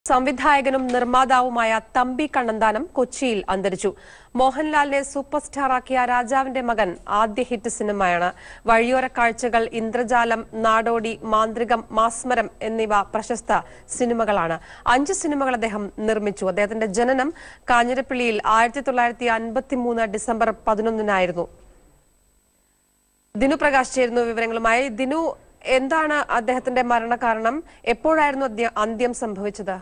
സംവിധായകനും നിർമ്മാതാവുമായ തമ്പി കണ്ണന്താനം കൊച്ചിയിൽ അന്തരിച്ചു മോഹൻലാലിനെ സൂപ്പർ സ്റ്റാറാക്കിയ രാജാവിന്റെ മകൻ ആദ്യ ഹിറ്റ് സിനിമയാണ് വഴിയോര കാഴ്ചകൾ ഇന്ദ്രജാലം നാടോടി മാന്ത്രികം മാസ്മരം എന്നിവ പ്രശസ്ത സിനിമകളാണ് അഞ്ച് സിനിമകൾ അദ്ദേഹം നിർമ്മിച്ചു അദ്ദേഹത്തിന്റെ ജനനം കാഞ്ഞിരപ്പള്ളിയിൽ ആയിരത്തി തൊള്ളായിരത്തി അൻപത്തിമൂന്ന് ഡിസംബർ പതിനൊന്നിനായിരുന്നു ദിനു പ്രകാശ് ചേരുന്നു വിവരങ്ങളുമായി ദിനു എന്താണ് അദ്ദേഹത്തിന്റെ മരണകാരണം എപ്പോഴായിരുന്നു അദ്യ- അന്ത്യം സംഭവിച്ചത്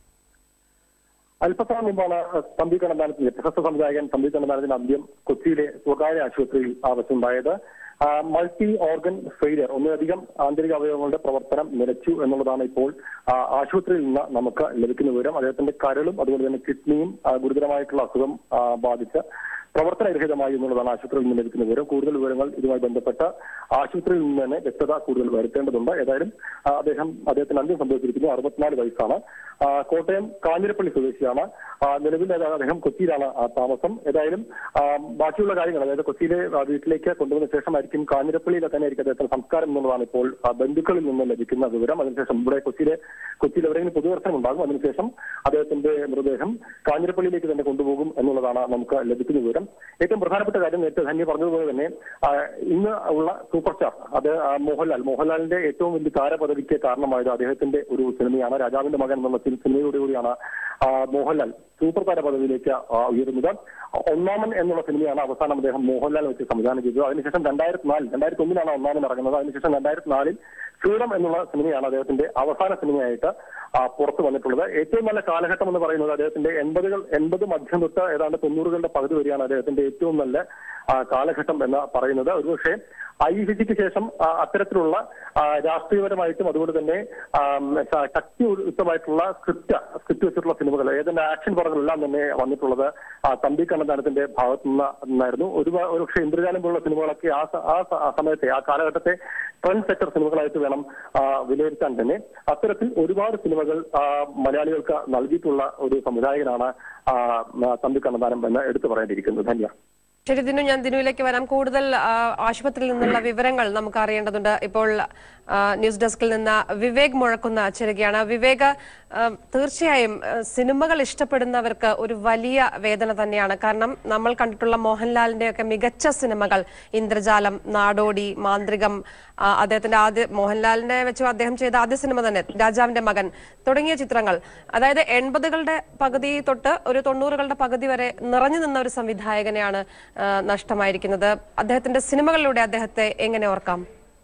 അല്പകാലം മുമ്പാണ് തമ്പി കണ്ണന്താനത്തിന്റെ പ്രശസ്ത സംവിധായകൻ തമ്പി കണ്ണന്താനത്തിന്റെ അന്ത്യം കൊച്ചിയിലെ സ്വകാര്യ ആശുപത്രിയിൽ ആവശ്യമുണ്ടായത് മൾട്ടി ഓർഗൻ ഫെയിലിയർ ഒന്നിലധികം ആന്തരിക അവയവങ്ങളുടെ പ്രവർത്തനം നിലച്ചു എന്നുള്ളതാണ് ഇപ്പോൾ ആ, ആശുപത്രിയിൽ നിന്ന് നമുക്ക് ലഭിക്കുന്ന വിവരം അദ്ദേഹത്തിന്റെ കരളും അതുപോലെ തന്നെ കിഡ്നിയും ആ, ഗുരുതരമായിട്ടുള്ള അസുഖം ആ, ബാധിച്ച് പ്രവർത്തനരഹിതമായി എന്നുള്ളതാണ് ആശുപത്രിയിൽ നിന്ന് ലഭിക്കുന്ന വിവരം കൂടുതൽ വിവരങ്ങൾ ഇതുമായി ബന്ധപ്പെട്ട് ആശുപത്രിയിൽ നിന്ന് തന്നെ വ്യക്തത കൂടുതൽ വരുത്തേണ്ടതുണ്ട് ഏതായാലും ആ, അദ്ദേഹം അദ്ദേഹത്തിന് അന്ത്യം സംഭവിച്ചിരിക്കുന്നു അറുപത്തിനാല് വയസ്സാണ് ആ, കോട്ടയം കാഞ്ഞിരപ്പള്ളി സ്വദേശിയാണ് ആ, നിലവിൽ ഏതാ- അദ്ദേഹം കൊച്ചിയിലാണ് ആ, താമസം ഏതായാലും ആ, ബാക്കിയുള്ള കാര്യങ്ങൾ അതായത് കൊച്ചിയിലെ ആ, വീട്ടിലേക്ക് കൊണ്ടുവന്ന ശേഷമായിരിക്കും കാഞ്ഞിരപ്പള്ളിയിൽ തന്നെ ആയിരിക്കും അദ്ദേഹത്തിന്റെ സംസ്കാരം എന്നുള്ളതാണ് ഇപ്പോൾ ആ, ബന്ധുക്കളിൽ നിന്ന് ലഭിക്കുന്ന വിവരം അതിനുശേഷം ഇവിടെ കൊച്ചിയിലെ കൊച്ചിയിൽ എവിടെയെങ്കിലും പൊതുദർശനം ഉണ്ടാകും അതിനുശേഷം അദ്ദേഹത്തിന്റെ മൃതദേഹം കാഞ്ഞിരപ്പള്ളിയിലേക്ക് തന്നെ കൊണ്ടുപോകും എന്നുള്ളതാണ് നമുക്ക് ലഭിക്കുന്ന വിവരം ഏറ്റവും പ്രധാനപ്പെട്ട കാര്യം നേരത്തെ ധന്യ പറഞ്ഞതുപോലെ തന്നെ ആ, ഇന്ന് ഉള്ള സൂപ്പർ സ്റ്റാർ അത് ആ, മോഹൻലാൽ മോഹൻലാലിന്റെ ഏറ്റവും വലിയ താരപദവിക്ക് കാരണമായത് അദ്ദേഹത്തിന്റെ ഒരു സിനിമയാണ് രാജാവിന്റെ മകൻ എന്നുള്ള സിനി- സിനിമയോടുകൂടിയാണ് ആ, മോഹൻലാൽ സൂപ്പർ താര പദവിയിലേക്ക് ആ, ഉയരുന്നത് ഒന്നാമൻ എന്നുള്ള സിനിമയാണ് അവസാനം അദ്ദേഹം മോഹൻലാൽ വെച്ച് സംവിധാനം ചെയ്തത് അതിനുശേഷം രണ്ടായിരത്തി നാലിൽ രണ്ടായിരത്തി ഒന്നിലാണ് ഒന്നാമൻ ഇറങ്ങുന്നത് അതിനുശേഷം രണ്ടായിരത്തി നാലിൽ ഫ്രീഡം എന്നുള്ള സിനിമയാണ് അദ്ദേഹത്തിന്റെ അവസാന സിനിമയായിട്ട് ആ, പുറത്തു വന്നിട്ടുള്ളത് ഏറ്റവും നല്ല കാലഘട്ടം എന്ന് പറയുന്നത് അദ്ദേഹത്തിന്റെ എൺപതുകൾ എൺപത് മധ്യം തൊട്ട് ഏതാണ്ട് തൊണ്ണൂറുകളുടെ പകുതി വരെയാണ് അദ്ദേഹത്തിന്റെ ഏറ്റവും നല്ല ആ, കാലഘട്ടം എന്ന് പറയുന്നത് ഒരുപക്ഷെ ഐ സിക്ക് ശേഷം ആ, അത്തരത്തിലുള്ള ആ, രാഷ്ട്രീയപരമായിട്ടും അതുപോലെ തന്നെ ആ, ശ- ശക്തിയുക്തമായിട്ടുള്ള സ്ക്രിപ്റ്റ് സ്ക്രിപ്റ്റ് വെച്ചിട്ടുള്ള സിനിമകൾ ഏതെങ്കിലും ആക്ഷൻ പടങ്ങളെല്ലാം തന്നെ വന്നിട്ടുള്ളത് ആ, തമ്പി കണ്ണന്താനത്തിന്റെ ഭാഗത്തു നിന്ന് നിന്നായിരുന്നു ഒരു ഒരുപക്ഷെ ഇന്ദ്രജാലം പോലുള്ള സിനിമകളൊക്കെ ആ സ- ആ സ- ആ സമയത്തെ ആ കാലഘട്ടത്തെ ട്രെൻഡ് സെക്ടർ സിനിമകളായിട്ട് വേണം ആ, വിലയിരുത്താൻ തന്നെ അത്തരത്തിൽ ഒരുപാട് സിനിമകൾ ആ, മലയാളികൾക്ക് നൽകിയിട്ടുള്ള ഒരു സംവിധായകനാണ് ആ, ആ, തമ്പി കണ്ണന്താനം എന്ന് എടുത്തു പറയേണ്ടിയിരിക്കുന്നത് ധന്യ ശരി ദിനു ഞാൻ ദിനുവിലേക്ക് വരാം കൂടുതൽ ആ, ആശുപത്രിയിൽ നിന്നുള്ള വിവരങ്ങൾ നമുക്ക് അറിയേണ്ടതുണ്ട് ഇപ്പോൾ ആ, ന്യൂസ് ഡെസ്കിൽ നിന്ന് വിവേക് മുഴക്കുന്ന ചേരുകയാണ് വിവേക് ആ, തീർച്ചയായും ആ, സിനിമകൾ ഇഷ്ടപ്പെടുന്നവർക്ക് ഒരു വലിയ വേദന തന്നെയാണ് കാരണം നമ്മൾ കണ്ടിട്ടുള്ള മോഹൻലാലിന്റെ ഒക്കെ മികച്ച സിനിമകൾ ഇന്ദ്രജാലം നാടോടി മാന്ത്രികം ആ, അദ്ദേഹത്തിന്റെ ആദ്യ മോഹൻലാലിനെ വെച്ച് അദ്ദേഹം ചെയ്ത ആദ്യ സിനിമ തന്നെ രാജാവിന്റെ മകൻ തുടങ്ങിയ ചിത്രങ്ങൾ അതായത് എൺപതുകളുടെ പകുതി തൊട്ട് ഒരു തൊണ്ണൂറുകളുടെ പകുതി വരെ നിറഞ്ഞു നിന്ന ഒരു സംവിധായകനെയാണ് ആ, നഷ്ടമായിരിക്കുന്നത് അദ്ദേഹത്തിന്റെ സിനിമകളിലൂടെ അദ്ദേഹത്തെ എങ്ങനെ ഓർക്കാം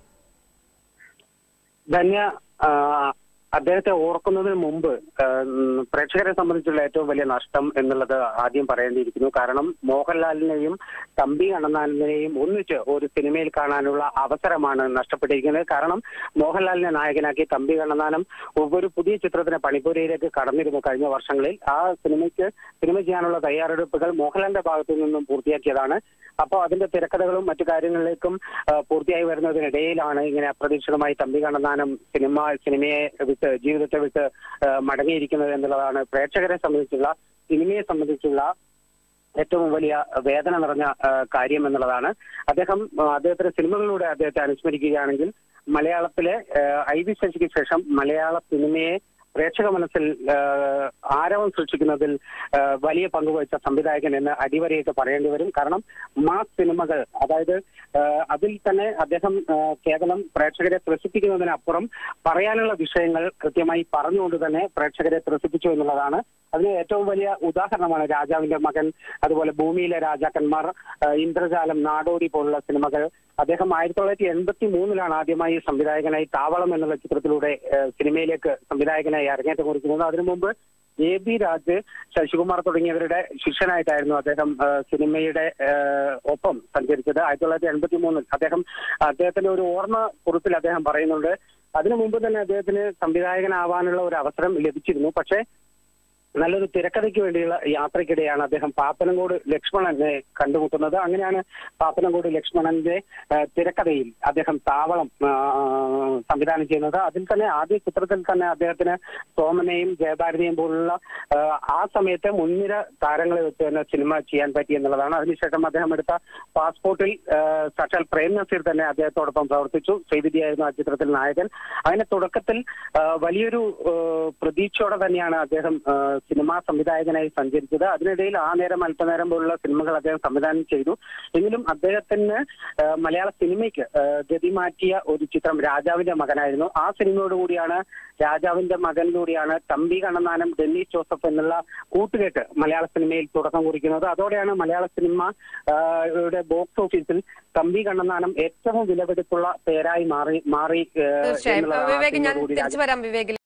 ധന്യ ആ, അദ്ദേഹത്തെ ഓർക്കുന്നതിന് മുമ്പ് ആ, ഉം, പ്രേക്ഷകരെ സംബന്ധിച്ചുള്ള ഏറ്റവും വലിയ നഷ്ടം എന്നുള്ളത് ആദ്യം പറയേണ്ടിയിരിക്കുന്നു കാരണം മോഹൻലാലിനെയും തമ്പി അണ്ണനാലിനെയും ഒന്നിച്ച് ഒരു സിനിമയിൽ കാണാനുള്ള അവസരമാണ് നഷ്ടപ്പെട്ടിരിക്കുന്നത് കാരണം മോഹൻലാലിനെ നായകനാക്കി തമ്പി കണ്ണനാനം ഒരു പുതിയ ചിത്രത്തിന് പണിപ്പുരയിലേക്ക് കടന്നിരുന്നു കഴിഞ്ഞ വർഷങ്ങളിൽ ആ സിനിമയ്ക്ക് സിനിമ ചെയ്യാനുള്ള തയ്യാറെടുപ്പുകൾ മോഹൻലാലിന്റെ ഭാഗത്തു നിന്നും പൂർത്തിയാക്കിയതാണ് അപ്പോൾ അതിന്റെ തിരക്കഥകളും മറ്റു കാര്യങ്ങളിലേക്കും ആ, പൂർത്തിയായി വരുന്നതിനിടയിലാണ് ഇങ്ങനെ അപ്രതീക്ഷിതമായി തമ്പി കണ്ണനാനം സിനിമ സിനിമയെ വിട്ട് ജീവിതത്തെ വിട്ട് ആ, മടങ്ങിയിരിക്കുന്നത് എന്നുള്ളതാണ് പ്രേക്ഷകരെ സംബന്ധിച്ചുള്ള സിനിമയെ സംബന്ധിച്ചുള്ള ഏറ്റവും വലിയ വേദന നിറഞ്ഞ ആ, കാര്യം എന്നുള്ളതാണ് അദ്ദേഹം ആ, അദ്ദേഹത്തിന്റെ സിനിമകളിലൂടെ അദ്ദേഹത്തെ അനുസ്മരിക്കുകയാണെങ്കിൽ മലയാളത്തിലെ ആ, ഐ വി ശശിക്ക് ശേഷം മലയാള സിനിമയെ പ്രേക്ഷക മനസ്സിൽ ആ, ആരവം സൃഷ്ടിക്കുന്നതിൽ ആ, വലിയ പങ്കുവഹിച്ച സംവിധായകൻ എന്ന് അടിവരയിട്ട് പറയേണ്ടി വരും കാരണം മാസ് സിനിമകൾ അതായത് ആ, അതിൽ തന്നെ അദ്ദേഹം ആ, കേവലം പ്രേക്ഷകരെ ത്രസിപ്പിക്കുന്നതിനപ്പുറം പറയാനുള്ള വിഷയങ്ങൾ കൃത്യമായി പറഞ്ഞുകൊണ്ട് തന്നെ പ്രേക്ഷകരെ ത്രസിപ്പിച്ചു എന്നുള്ളതാണ് അതിന് ഏറ്റവും വലിയ ഉദാഹരണമാണ് രാജാവിന്റെ മകൻ അതുപോലെ ഭൂമിയിലെ രാജാക്കന്മാർ ആ, ഇന്ദ്രജാലം നാടോടി പോലുള്ള സിനിമകൾ അദ്ദേഹം ആയിരത്തി തൊള്ളായിരത്തി എൺപത്തി മൂന്നിലാണ് ആദ്യമായി സംവിധായകനായി താവളം എന്നുള്ള ചിത്രത്തിലൂടെ ആ, സിനിമയിലേക്ക് സംവിധായകനായി അരങ്ങേറ്റം കുറിക്കുന്നത് അതിനു മുമ്പ് എ ബി രാജ് ശശികുമാർ തുടങ്ങിയവരുടെ ശിഷ്യനായിട്ടായിരുന്നു അദ്ദേഹം ആ, സിനിമയുടെ ആ, ഒപ്പം സഞ്ചരിച്ചത് ആയിരത്തി തൊള്ളായിരത്തി എൺപത്തി മൂന്നിൽ അദ്ദേഹം അദ്ദേഹത്തിന്റെ ഒരു ഓർമ്മ കുറിപ്പിൽ അദ്ദേഹം പറയുന്നുണ്ട് അതിനു മുമ്പ് തന്നെ അദ്ദേഹത്തിന് സംവിധായകനാവാനുള്ള ഒരു അവസരം ലഭിച്ചിരുന്നു പക്ഷേ നല്ലൊരു തിരക്കഥയ്ക്ക് വേണ്ടിയുള്ള യാത്രയ്ക്കിടെയാണ് അദ്ദേഹം പാപ്പനംകോട് ലക്ഷ്മണനെ കണ്ടുമുട്ടുന്നത് അങ്ങനെയാണ് പാപ്പനംകോട് ലക്ഷ്മണന്റെ ആ, തിരക്കഥയിൽ അദ്ദേഹം താവളം ആ, സംവിധാനം ചെയ്യുന്നത് അതിൽ തന്നെ ആദ്യ ചിത്രത്തിൽ തന്നെ അദ്ദേഹത്തിന് സോമനെയും ജയഭാരതിയെയും പോലുള്ള ആ, ആ സമയത്തെ മുൻനിര താരങ്ങളെ വെച്ച് തന്നെ സിനിമ ചെയ്യാൻ പറ്റി എന്നുള്ളതാണ് അതിനുശേഷം അദ്ദേഹം എടുത്ത പാസ്പോർട്ടിൽ ആ, സാക്ഷാൽ പ്രേം നസീർ തന്നെ അദ്ദേഹത്തോടൊപ്പം പ്രവർത്തിച്ചു ശ്രീവിദ്യയായിരുന്നു ആ ചിത്രത്തിൽ നായകൻ അങ്ങനെ തുടക്കത്തിൽ ആ, വലിയൊരു ആ, പ്രതീക്ഷയോടെ തന്നെയാണ് അദ്ദേഹം ആ, സിനിമാ സംവിധായകനായി സഞ്ചരിച്ചത് അതിനിടയിൽ ആ നേരം അല്പനേരം പോലുള്ള സിനിമകൾ അദ്ദേഹം സംവിധാനം ചെയ്തു എങ്കിലും അദ്ദേഹത്തിന് ആ, മലയാള സിനിമയ്ക്ക് ആ, ഗതി മാറ്റിയ ഒരു ചിത്രം രാജാവിന്റെ മകനായിരുന്നു ആ സിനിമയോടുകൂടിയാണ് രാജാവിന്റെ മകനിലൂടെയാണ് തമ്പി കണ്ണനാനം ഡെന്നീസ് ജോസഫ് എന്നുള്ള കൂട്ടുകെട്ട് മലയാള സിനിമയിൽ തുടക്കം കുറിക്കുന്നത് അതോടെയാണ് മലയാള സിനിമ ആ, യുടെ ബോക്സ് ഓഫീസിൽ തമ്പി കണ്ണനാനം ഏറ്റവും വിലപിടിപ്പുള്ള പേരായി മാറി മാറി ആ, തീർച്ചയായും എന്നുള്ളതാണ് ആ വിവേക് ഞാൻ സിനിമയോടുകൂടി തിരിച്ചു വരാം വിവേകിൽ